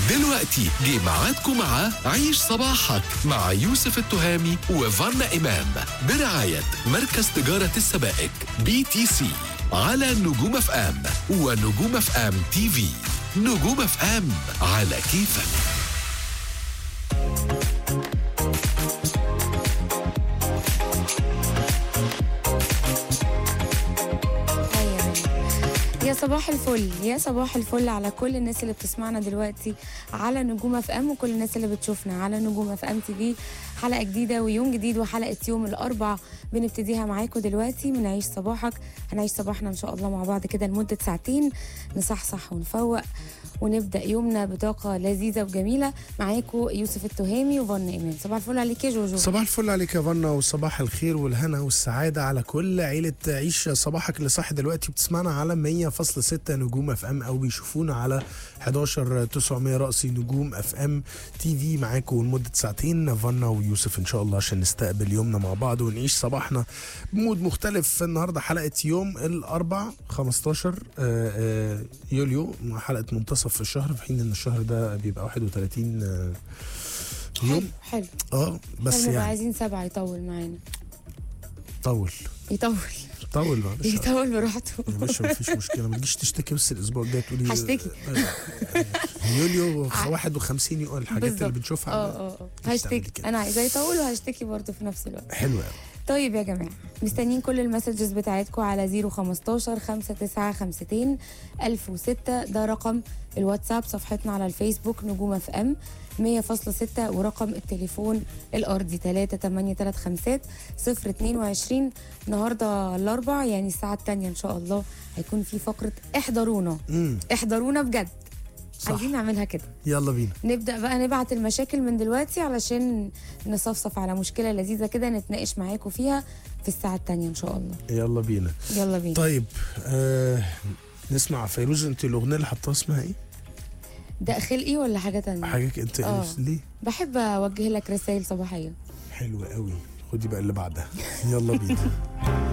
دلوقتي جه ميعادكم مع عيش صباحك مع يوسف التهامي وفانا إمام برعاية مركز تجارة السبائك بي تي سي على نجوم اف ام ونجوم اف ام تي في نجوم اف ام على كيفك أيوة. يا صباح الفل يا صباح الفل على كل الناس اللي بتسمعنا دلوقتي على نجوم اف ام وكل الناس اللي بتشوفنا على نجوم اف ام تي في حلقه جديده ويوم جديد وحلقه يوم الاربع بنبتديها معاكم دلوقتي من عيش صباحك هنعيش صباحنا ان شاء الله مع بعض كده لمده ساعتين نصحصح ونفوق ونبدا يومنا بطاقه لذيذه وجميله معاكم يوسف التهامي وفن ايمان صباح الفل عليك يا جوجو صباح الفل عليك يا فنا وصباح الخير والهنا والسعادة على كل عيلة عيش صباحك اللي صاحي دلوقتي بتسمعنا على 100.6 نجوم اف ام او بيشوفونا على 11 900 رأسي نجوم اف ام تي في معاكم لمدة ساعتين فنا ويوسف ان شاء الله عشان نستقبل يومنا مع بعض ونعيش صباحنا بمود مختلف النهارده حلقة يوم الاربع 15 آه، آه، يوليو مع حلقة منتصف الشهر في حين ان الشهر ده بيبقى 31 آه، حلو يوم حلو اه بس احنا بقى يعني عايزين سبعه يطول معانا طول يطول طول بقى مش يطول براحته يا باشا مفيش مشكله ما تجيش تشتكي بس الاسبوع الجاي تقولي هشتكي. يوليو 51 يوم الحاجات اللي بالظبط. بنشوفها اه اه اه مش تعمل هشتكي كده. انا عايزاه يطول وهشتكي برضه في نفس الوقت حلوه قوي طيب يا جماعه مستنيين كل المسجز بتاعتكم على 015 5952 1006 ده رقم الواتساب صفحتنا على الفيسبوك نجوم اف ام 100.6 ورقم التليفون الارضي 3835 022 النهارده الاربع يعني الساعه الثانيه ان شاء الله هيكون في فقره احضرونا امم احضرونا بجد صح. عايزين نعملها كده يلا بينا نبدا بقى نبعت المشاكل من دلوقتي علشان نصفصف على مشكله لذيذه كده نتناقش معاكم فيها في الساعه الثانيه ان شاء الله يلا بينا يلا بينا طيب آه نسمع فيروز انت الاغنيه اللي حطها اسمها ايه؟ ده خلقي ولا حاجه تانية حاجه ك- انت آه. ليه؟ بحب اوجه لك رسائل صباحيه حلوه قوي خدي بقى اللي بعدها يلا بينا